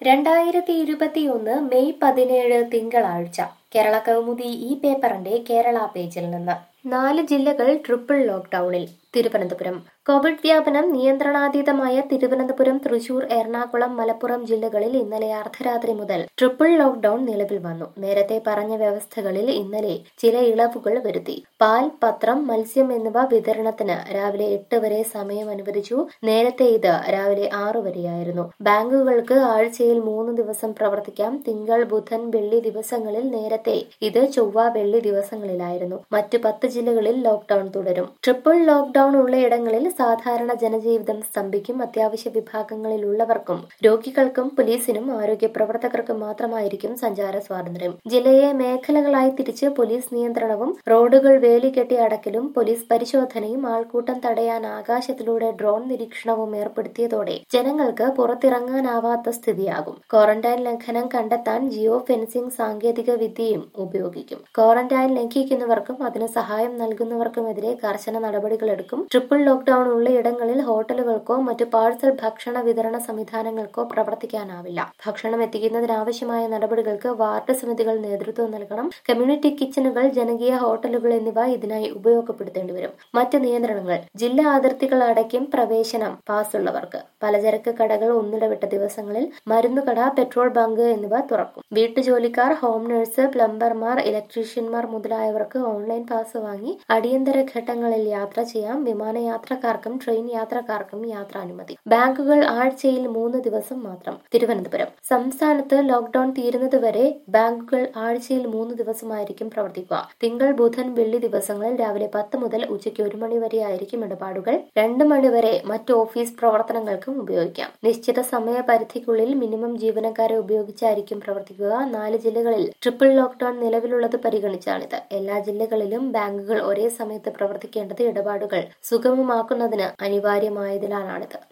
രണ്ടായിരത്തി ഇരുപത്തിയൊന്ന് മെയ് പതിനേഴ് തിങ്കളാഴ്ച കേരള കൗമുദി ഈ പേപ്പറിന്റെ കേരള പേജിൽ നിന്ന് നാല് ജില്ലകൾ ട്രിപ്പിൾ ലോക്ക്ഡൌണിൽ തിരുവനന്തപുരം കോവിഡ് വ്യാപനം നിയന്ത്രണാതീതമായ തിരുവനന്തപുരം തൃശൂർ എറണാകുളം മലപ്പുറം ജില്ലകളിൽ ഇന്നലെ അർദ്ധരാത്രി മുതൽ ട്രിപ്പിൾ ലോക്ക്ഡൌൺ നിലവിൽ വന്നു നേരത്തെ പറഞ്ഞ വ്യവസ്ഥകളിൽ ഇന്നലെ ചില ഇളവുകൾ വരുത്തി പാൽ പത്രം മത്സ്യം എന്നിവ വിതരണത്തിന് രാവിലെ എട്ട് വരെ സമയം അനുവദിച്ചു നേരത്തെ ഇത് രാവിലെ ആറു വരെയായിരുന്നു ബാങ്കുകൾക്ക് ആഴ്ചയിൽ മൂന്ന് ദിവസം പ്രവർത്തിക്കാം തിങ്കൾ ബുധൻ വെള്ളി ദിവസങ്ങളിൽ നേരത്തെ ഇത് ചൊവ്വ വെള്ളി ദിവസങ്ങളിലായിരുന്നു മറ്റു പത്ത് ജില്ലകളിൽ ലോക്ക്ഡൌൺ തുടരും ട്രിപ്പിൾ ലോക്ക്ഡൌൺ ഉള്ളയിടങ്ങളിൽ സാധാരണ ജനജീവിതം സ്തംഭിക്കും അത്യാവശ്യ വിഭാഗങ്ങളിലുള്ളവർക്കും രോഗികൾക്കും പോലീസിനും ആരോഗ്യ പ്രവർത്തകർക്കും മാത്രമായിരിക്കും സഞ്ചാര സ്വാതന്ത്ര്യം ജില്ലയെ മേഖലകളായി തിരിച്ച് പോലീസ് നിയന്ത്രണവും റോഡുകൾ വേലികെട്ടി അടക്കലും പോലീസ് പരിശോധനയും ആൾക്കൂട്ടം തടയാൻ ആകാശത്തിലൂടെ ഡ്രോൺ നിരീക്ഷണവും ഏർപ്പെടുത്തിയതോടെ ജനങ്ങൾക്ക് പുറത്തിറങ്ങാനാവാത്ത സ്ഥിതിയാകും ക്വാറന്റൈൻ ലംഘനം കണ്ടെത്താൻ ജിയോ ഫെൻസിംഗ് സാങ്കേതിക വിദ്യയും ഉപയോഗിക്കും ക്വാറന്റൈൻ ലംഘിക്കുന്നവർക്കും അതിന് സഹായം നൽകുന്നവർക്കുമെതിരെ കർശന നടപടികളെടുക്കും ട്രിപ്പിൾ ലോക്ക്ഡൌൺ ഉള്ള ഇടങ്ങളിൽ ഹോട്ടലുകൾക്കോ മറ്റു പാഴ്സൽ ഭക്ഷണ വിതരണ സംവിധാനങ്ങൾക്കോ പ്രവർത്തിക്കാനാവില്ല ഭക്ഷണം എത്തിക്കുന്നതിനാവശ്യമായ നടപടികൾക്ക് വാർഡ് സമിതികൾ നേതൃത്വം നൽകണം കമ്മ്യൂണിറ്റി കിച്ചണുകൾ ജനകീയ ഹോട്ടലുകൾ എന്നിവ ഇതിനായി ഉപയോഗപ്പെടുത്തേണ്ടി വരും മറ്റ് നിയന്ത്രണങ്ങൾ ജില്ലാ അതിർത്തികൾ അടയ്ക്കും പ്രവേശനം പാസ്സുള്ളവർക്ക് പലചരക്ക് കടകൾ ഒന്നിടവിട്ട ദിവസങ്ങളിൽ മരുന്നുകട പെട്രോൾ ബങ്ക് എന്നിവ തുറക്കും വീട്ടുജോലിക്കാർ ഹോം നഴ്സ് പ്ലംബർമാർ ഇലക്ട്രീഷ്യന്മാർ മുതലായവർക്ക് ഓൺലൈൻ പാസ് വാങ്ങി അടിയന്തര ഘട്ടങ്ങളിൽ യാത്ര ചെയ്യാം വിമാനയാത്രക്കാർക്കും ട്രെയിൻ യാത്രക്കാർക്കും യാത്രാനുമതി ബാങ്കുകൾ ആഴ്ചയിൽ മൂന്ന് ദിവസം മാത്രം തിരുവനന്തപുരം സംസ്ഥാനത്ത് ലോക്ഡൌൺ തീരുന്നതുവരെ ബാങ്കുകൾ ആഴ്ചയിൽ മൂന്ന് ദിവസമായിരിക്കും പ്രവർത്തിക്കുക തിങ്കൾ ബുധൻ വെള്ളി ദിവസങ്ങളിൽ രാവിലെ പത്ത് മുതൽ ഉച്ചയ്ക്ക് ഒരു മണി വരെ ആയിരിക്കും ഇടപാടുകൾ രണ്ട് മണി വരെ മറ്റ് ഓഫീസ് പ്രവർത്തനങ്ങൾക്കും ഉപയോഗിക്കാം നിശ്ചിത സമയപരിധിക്കുള്ളിൽ മിനിമം ജീവനക്കാരെ ഉപയോഗിച്ചായിരിക്കും പ്രവർത്തിക്കുക നാല് ജില്ലകളിൽ ട്രിപ്പിൾ ലോക്ഡൌൺ നിലവിലുള്ളത് പരിഗണിച്ചാണിത് എല്ലാ ജില്ലകളിലും ബാങ്കുകൾ ഒരേ സമയത്ത് പ്രവർത്തിക്കേണ്ടത് ഇടപാടുകൾ സുഗമമാക്കുന്നതിന് അനിവാര്യമായതിനാലാണിത്